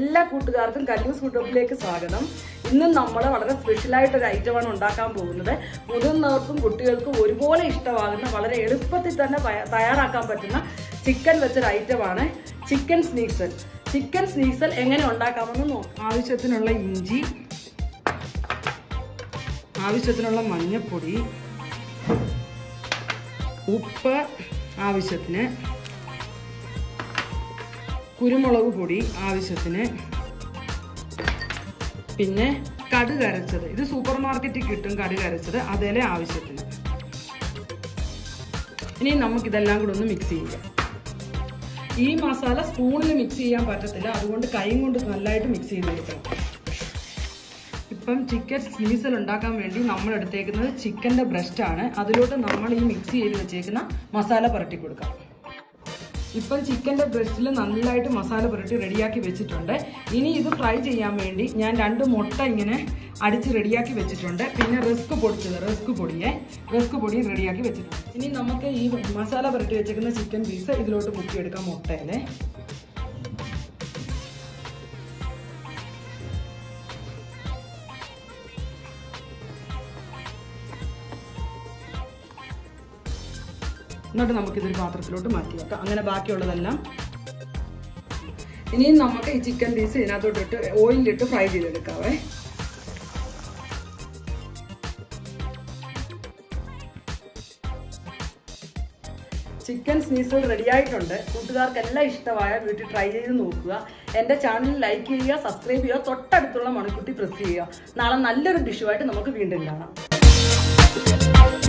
എല്ലാ കൂട്ടുകാർക്കും കല്ലൂസ് ഫുഡപ്പിലേക്ക് സ്വാഗതം ഇന്ന് നമ്മൾ വളരെ സ്പെഷ്യലായിട്ടൊരു ഐറ്റമാണ് ഉണ്ടാക്കാൻ പോകുന്നത് മുതിർന്നവർക്കും കുട്ടികൾക്കും ഒരുപോലെ ഇഷ്ടമാകുന്ന വളരെ എളുപ്പത്തിൽ തന്നെ തയ്യ- തയ്യാറാക്കാൻ പറ്റുന്ന ചിക്കൻ വെച്ചൊരു ഐറ്റമാണ് ചിക്കൻ സ്നീക്സൽ ചിക്കൻ സ്നീക്സൽ എങ്ങനെ ഉണ്ടാക്കാമെന്ന് നോക്കാം ആവശ്യത്തിനുള്ള ഇഞ്ചി ആവശ്യത്തിനുള്ള മഞ്ഞൾപ്പൊടി ഉപ്പ് ആവശ്യത്തിന് കുരുമുളക് പൊടി ആവശ്യത്തിന് പിന്നെ കടുക് അരച്ചത് ഇത് സൂപ്പർ മാർക്കറ്റിൽ കിട്ടും കടുക് അരച്ചത് അതേലെ ആവശ്യത്തിന് ഇനി നമുക്കിതെല്ലാം കൂടെ ഒന്ന് മിക്സ് ചെയ്യാം ഈ മസാല സ്പൂണിൽ മിക്സ് ചെയ്യാൻ പറ്റത്തില്ല അതുകൊണ്ട് കൈ കൊണ്ട് നല്ലതായിട്ട് മിക്സ് ചെയ്ത് കൊടുക്കണം ഇപ്പം ചിക്കൻ സ്നീസൽ ഉണ്ടാക്കാൻ വേണ്ടി നമ്മൾ എടുത്തേക്കുന്നത് ചിക്കൻ്റെ ബ്രസ്റ്റ് ആണ് അതിലോട്ട് നമ്മൾ ഈ മിക്സ് ചെയ്ത് വെച്ചേക്കുന്ന മസാല പുരട്ടി കൊടുക്കാം ഇപ്പം ചിക്കൻ്റെ ബ്രസ്റ്റിൽ നല്ലതായിട്ട് മസാല പുരട്ടി റെഡിയാക്കി വെച്ചിട്ടുണ്ട് ഇനി ഇത് ഫ്രൈ ചെയ്യാൻ വേണ്ടി ഞാൻ രണ്ട് മുട്ട ഇങ്ങനെ അടിച്ച് റെഡിയാക്കി വെച്ചിട്ടുണ്ട് പിന്നെ റിസ്ക് പൊടിച്ചത് റിസ്ക് പൊടിയെ റിസ്ക് പൊടി റെഡിയാക്കി വെച്ചിട്ടുണ്ട് ഇനി നമുക്ക് ഈ മസാല പുരട്ടി വെച്ചേക്കുന്ന ചിക്കൻ പീസ് ഇതിലോട്ട് മുക്കിയെടുക്കാം മുട്ടയിലെ എന്നിട്ട് നമുക്കിതൊരു പാത്രത്തിലോട്ട് മാറ്റി വെക്കാം അങ്ങനെ ബാക്കിയുള്ളതെല്ലാം ഇനിയും നമുക്ക് ഈ ചിക്കൻ പീസ് ഇതിനകത്തോട്ടിട്ട് ഓയിലിട്ട് ഫ്രൈ ചെയ്തെടുക്കാവേ ചിക്കൻ സ്നീസൽ റെഡി ആയിട്ടുണ്ട് കൂട്ടുകാർക്കെല്ലാം ഇഷ്ടമായ വീട്ടിൽ ട്രൈ ചെയ്ത് നോക്കുക എൻ്റെ ചാനൽ ലൈക്ക് ചെയ്യുക സബ്സ്ക്രൈബ് ചെയ്യുക തൊട്ടടുത്തുള്ള മണിക്കുട്ടി പ്രസ് ചെയ്യുക നാളെ നല്ലൊരു ഡിഷുമായിട്ട് നമുക്ക് വീണ്ടും കാണാം